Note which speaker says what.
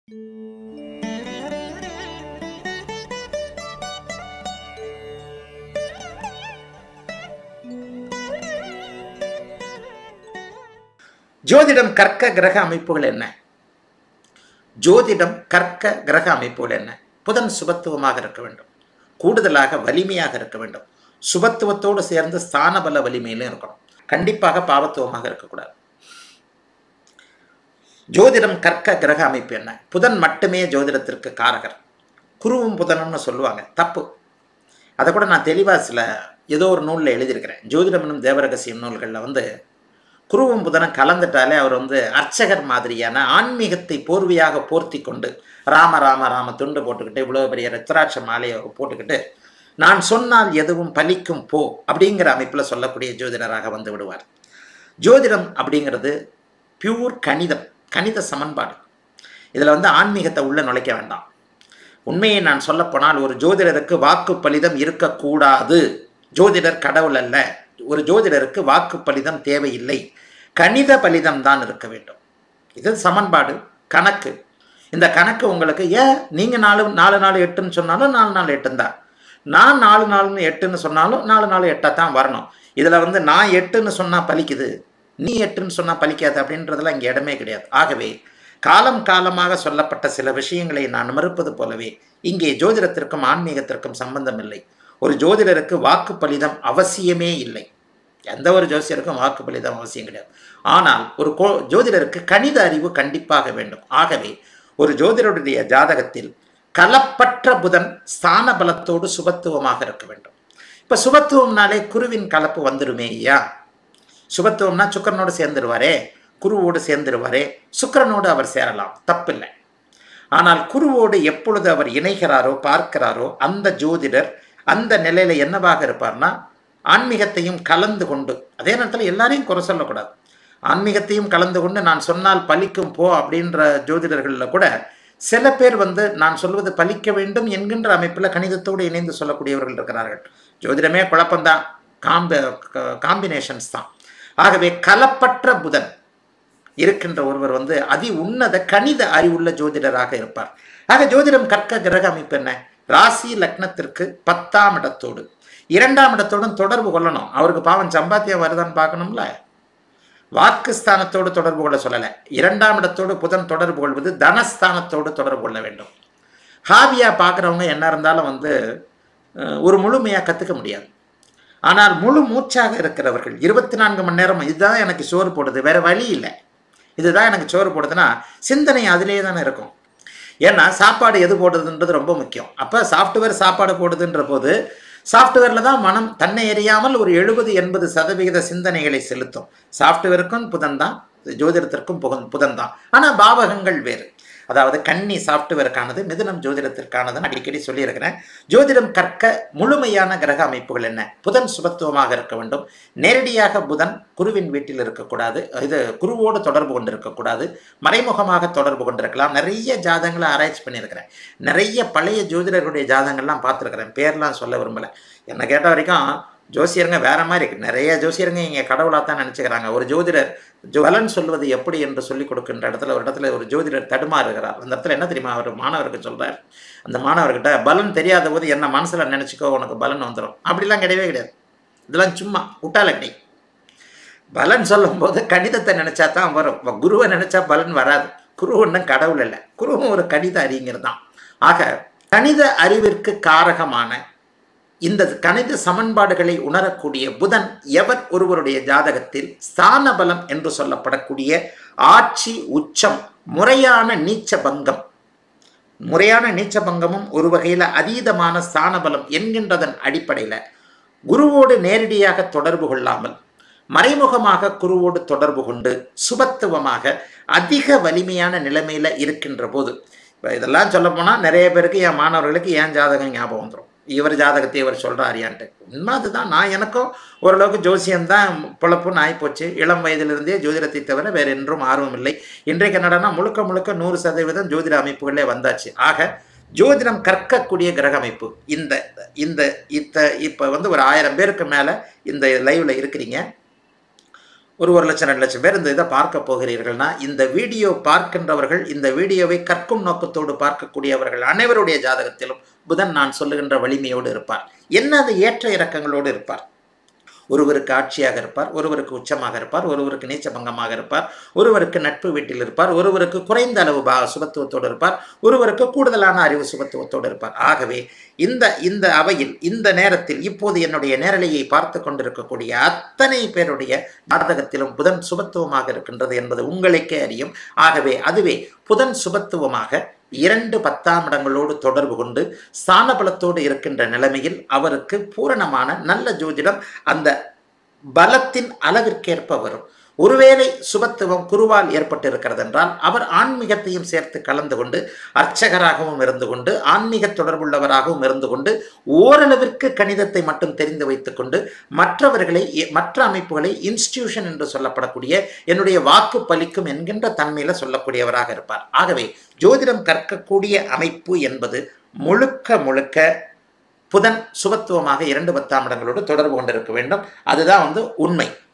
Speaker 1: ஜோதிடம் கற்க கிரக அமைப்புகள் என்ன ஜோதிடம் கற்க கிரக அமைப்புகள் என்ன புதன் சுபத்துவமாக இருக்க வேண்டும் கூடுதலாக வலிமையாக இருக்க வேண்டும் சுபத்துவத்தோடு சேர்ந்து ஸ்தான பல வலிமையிலும் இருக்கணும் கண்டிப்பாக பாவத்துவமாக இருக்கக்கூடாது ஜோதிடம் கற்க கிரக அமைப்பு என்ன புதன் மட்டுமே ஜோதிடத்திற்கு காரகர் குருவும் புதனும்னு சொல்லுவாங்க தப்பு அதை கூட நான் தெளிவாக சில ஏதோ ஒரு நூலில் எழுதியிருக்கிறேன் ஜோதிடம் என்னும் தேவரகசியம் நூல்களில் வந்து குருவும் புதனும் கலந்துட்டாலே அவர் வந்து அர்ச்சகர் மாதிரியான ஆன்மீகத்தை போர்வையாக போர்த்தி கொண்டு ராம ராம ராம துண்டு போட்டுக்கிட்டு இவ்வளோ பெரிய ரத்ராட்ச மாலையை போட்டுக்கிட்டு நான் சொன்னால் எதுவும் பலிக்கும் போ அப்படிங்கிற அமைப்பில் சொல்லக்கூடிய ஜோதிடராக வந்து விடுவார் ஜோதிடம் அப்படிங்கிறது பியூர் கணிதம் கணித சமன்பாடு இதில் வந்து ஆன்மீகத்தை உள்ள நுழைக்க வேண்டாம் உண்மையை நான் சொல்லப்போனால் ஒரு ஜோதிடருக்கு வாக்கு பலிதம் இருக்கக்கூடாது ஜோதிடர் கடவுள் அல்ல ஒரு ஜோதிடருக்கு வாக்கு பலிதம் தேவையில்லை கணித பலிதம் தான் இருக்க வேண்டும் இது சமன்பாடு கணக்கு இந்த கணக்கு உங்களுக்கு ஏன் நீங்கள் நாலு நாலு நாலு எட்டுன்னு சொன்னாலும் நாலு நாலு எட்டுன்னு தான் நான் நாலு நாலுன்னு எட்டுன்னு சொன்னாலும் நாலு நாலு எட்டாக தான் வரணும் இதில் வந்து நான் எட்டுன்னு சொன்னால் பலிக்குது நீ எட்டுன்னு சொன்னால் பலிக்காது அப்படின்றதுல இங்கே இடமே கிடையாது ஆகவே காலம் காலமாக சொல்லப்பட்ட சில விஷயங்களை நான் மறுப்பது போலவே இங்கே ஜோதிடத்திற்கும் ஆன்மீகத்திற்கும் சம்பந்தம் இல்லை ஒரு ஜோதிடருக்கு வாக்கு பலிதம் அவசியமே இல்லை எந்த ஒரு ஜோசியருக்கும் வாக்கு பலிதம் அவசியம் கிடையாது ஆனால் ஒரு கோ ஜோதிடருக்கு கணித அறிவு கண்டிப்பாக வேண்டும் ஆகவே ஒரு ஜோதிடருடைய ஜாதகத்தில் கலப்பற்ற புதன் ஸ்தான பலத்தோடு சுபத்துவமாக இருக்க வேண்டும் இப்போ சுபத்துவம்னாலே குருவின் கலப்பு வந்துடுமே ஐயா சுபத்துவம்னா சுக்கரனோடு சேர்ந்துருவாரே குருவோடு சேர்ந்துருவாரே சுக்கரனோடு அவர் சேரலாம் தப்பில்லை ஆனால் குருவோடு எப்பொழுது அவர் இணைகிறாரோ பார்க்கிறாரோ அந்த ஜோதிடர் அந்த நிலையில என்னவாக இருப்பார்னா ஆன்மீகத்தையும் கலந்து கொண்டு அதே நேரத்தில் எல்லாரையும் குறை சொல்லக்கூடாது ஆன்மீகத்தையும் கலந்து கொண்டு நான் சொன்னால் பலிக்கும் போ அப்படின்ற ஜோதிடர்களில் கூட சில பேர் வந்து நான் சொல்வது பலிக்க வேண்டும் என்கின்ற அமைப்பில் கணிதத்தோடு இணைந்து சொல்லக்கூடியவர்கள் இருக்கிறார்கள் ஜோதிடமே குழப்பம்தான் காம்ப காம்பினேஷன்ஸ் தான் ஆகவே கலப்பற்ற புதன் இருக்கின்ற ஒருவர் வந்து அதி உன்னத கணித அறிவுள்ள ஜோதிடராக இருப்பார் ஆக ஜோதிடம் கற்க கிரக அமைப்பு என்ன ராசி லக்னத்திற்கு பத்தாம் இடத்தோடு இரண்டாம் இடத்தோடும் தொடர்பு கொள்ளணும் அவருக்கு பாவம் சம்பாத்தியம் வருதான்னு பார்க்கணும்ல வாக்குஸ்தானத்தோடு தொடர்பு கொள்ள சொல்லலை இரண்டாம் இடத்தோடு புதன் தொடர்பு கொள்வது தனஸ்தானத்தோடு தொடர்பு கொள்ள வேண்டும் ஹாபியாக பார்க்குறவங்க என்ன இருந்தாலும் வந்து ஒரு முழுமையாக கற்றுக்க முடியாது ஆனால் முழு மூச்சாக இருக்கிறவர்கள் இருபத்தி நான்கு மணி நேரம் இதுதான் எனக்கு சோறு போடுது வேற வழி இல்லை இதுதான் எனக்கு சோறு போடுதுன்னா சிந்தனை அதிலே தானே இருக்கும் ஏன்னா சாப்பாடு எது போடுதுன்றது ரொம்ப முக்கியம் அப்போ சாஃப்ட்வேர் சாப்பாடு போடுதுன்ற போது சாஃப்ட்வேரில் தான் மனம் தன்னை எறியாமல் ஒரு எழுபது எண்பது சதவிகித சிந்தனைகளை செலுத்தும் சாஃப்ட்வேருக்கும் புதன் தான் ஜோதிடத்திற்கும் புகன் புதன் தான் ஆனால் பாவகங்கள் வேறு அதாவது கன்னி சாஃப்ட்வேருக்கானது மிதுனம் ஜோதிடத்திற்கானதுன்னு அடிக்கடி சொல்லியிருக்கிறேன் ஜோதிடம் கற்க முழுமையான கிரக அமைப்புகள் என்ன புதன் சுபத்துவமாக இருக்க வேண்டும் நேரடியாக புதன் குருவின் வீட்டில் இருக்கக்கூடாது இது குருவோடு தொடர்பு கொண்டு இருக்கக்கூடாது மறைமுகமாக தொடர்பு கொண்டிருக்கலாம் நிறைய ஜாதகங்களை ஆராய்ச்சி பண்ணியிருக்கிறேன் நிறைய பழைய ஜோதிடர்களுடைய ஜாதகங்கள்லாம் பார்த்துருக்கிறேன் பேர்லாம் சொல்ல விரும்பலை என்னை கேட்ட வரைக்கும் ஜோசியருங்க வேற மாதிரி இருக்கு நிறைய ஜோசியருங்க இங்கே கடவுளாக தான் நினச்சிக்கிறாங்க ஒரு ஜோதிடர் பலன் சொல்வது எப்படி என்று சொல்லிக் கொடுக்கின்ற இடத்துல ஒரு இடத்துல ஒரு ஜோதிடர் தடுமாறுகிறார் அந்த இடத்துல என்ன தெரியுமா அவர் மாணவருக்கு சொல்கிறார் அந்த மாணவர்கிட்ட பலன் தெரியாத போது என்ன மனசில் நினச்சிக்கோ உனக்கு பலன் வந்துடும் அப்படிலாம் கிடையவே கிடையாது இதெல்லாம் சும்மா உட்டாலக்கடி பலன் சொல்லும்போது கணிதத்தை நினச்சா தான் வரும் குருவை நினச்சா பலன் வராது குரு ஒன்றும் கடவுள் இல்லை குருவும் ஒரு கணித அறிஞர் தான் ஆக கணித அறிவிற்கு காரகமான இந்த கணித சமன்பாடுகளை உணரக்கூடிய புதன் எவர் ஒருவருடைய ஜாதகத்தில் ஸ்தான பலம் என்று சொல்லப்படக்கூடிய ஆட்சி உச்சம் முறையான நீச்ச பங்கம் முறையான நீச்ச பங்கமும் ஒரு வகையில் அதீதமான ஸ்தான பலம் என்கின்றதன் அடிப்படையில் குருவோடு நேரடியாக தொடர்பு கொள்ளாமல் மறைமுகமாக குருவோடு தொடர்பு கொண்டு சுபத்துவமாக அதிக வலிமையான நிலைமையில் இருக்கின்ற போது இப்போ இதெல்லாம் சொல்லப்போனால் நிறைய பேருக்கு என் மாணவர்களுக்கு என் ஜாதகம் ஞாபகம் வந்துடும் இவர் ஜாதகத்தை இவர் சொல்கிறாரியான்ட்டு உண்மை அதுதான் நான் எனக்கும் ஓரளவுக்கு ஜோசியம்தான் பொழப்புன்னு ஆகிப்போச்சு இளம் வயதிலிருந்தே ஜோதிடத்தை தவிர வேறு என்றும் ஆர்வம் இல்லை இன்றைக்கு என்னடானா முழுக்க முழுக்க நூறு சதவீதம் ஜோதிட அமைப்புகளே வந்தாச்சு ஆக ஜோதிடம் கற்கக்கூடிய கிரக அமைப்பு இந்த இந்த இத்த இப்போ வந்து ஒரு ஆயிரம் பேருக்கு மேலே இந்த லைவில் இருக்கிறீங்க ஒரு ஒரு லட்சம் ரெண்டு லட்சம் பேர் இந்த இதை பார்க்க போகிறீர்கள்னா இந்த வீடியோ பார்க்கின்றவர்கள் இந்த வீடியோவை கற்கும் நோக்கத்தோடு பார்க்கக்கூடியவர்கள் அனைவருடைய ஜாதகத்திலும் புதன் நான் சொல்லுகின்ற வலிமையோடு இருப்பார் என்ன அது ஏற்ற இறக்கங்களோடு இருப்பார் ஒருவருக்கு ஆட்சியாக இருப்பார் ஒருவருக்கு உச்சமாக இருப்பார் ஒருவருக்கு நீச்சபங்கமாக இருப்பார் ஒருவருக்கு நட்பு வீட்டில் இருப்பார் ஒருவருக்கு குறைந்த அளவு பா சுபத்துவத்தோடு இருப்பார் ஒருவருக்கு கூடுதலான அறிவு சுபத்துவத்தோடு இருப்பார் ஆகவே இந்த இந்த அவையில் இந்த நேரத்தில் இப்போது என்னுடைய நேரலையை பார்த்து கொண்டிருக்கக்கூடிய அத்தனை பேருடைய ஜாதகத்திலும் புதன் சுபத்துவமாக இருக்கின்றது என்பது உங்களுக்கே அறியும் ஆகவே அதுவே புதன் சுபத்துவமாக இரண்டு பத்தாம் இடங்களோடு தொடர்பு கொண்டு ஸ்தானபலத்தோடு இருக்கின்ற நிலைமையில் அவருக்கு பூரணமான நல்ல ஜோதிடம் அந்த பலத்தின் அளவிற்கேற்ப வரும் ஒருவேளை சுபத்துவம் குருவால் ஏற்பட்டிருக்கிறது என்றால் அவர் ஆன்மீகத்தையும் சேர்த்து கலந்து கொண்டு அர்ச்சகராகவும் இருந்து கொண்டு ஆன்மீக தொடர்புள்ளவராகவும் இருந்து கொண்டு ஓரளவிற்கு கணிதத்தை மட்டும் தெரிந்து வைத்துக்கொண்டு மற்றவர்களை மற்ற அமைப்புகளை இன்ஸ்டிடியூஷன் என்று சொல்லப்படக்கூடிய என்னுடைய வாக்கு பலிக்கும் என்கின்ற தன்மையில சொல்லக்கூடியவராக இருப்பார் ஆகவே ஜோதிடம் கற்கக்கூடிய அமைப்பு என்பது முழுக்க முழுக்க புதன் சுபத்துவமாக இரண்டு பத்தாம் இடங்களோடு தொடர்பு கொண்டிருக்க வேண்டும் அதுதான் வந்து உண்மை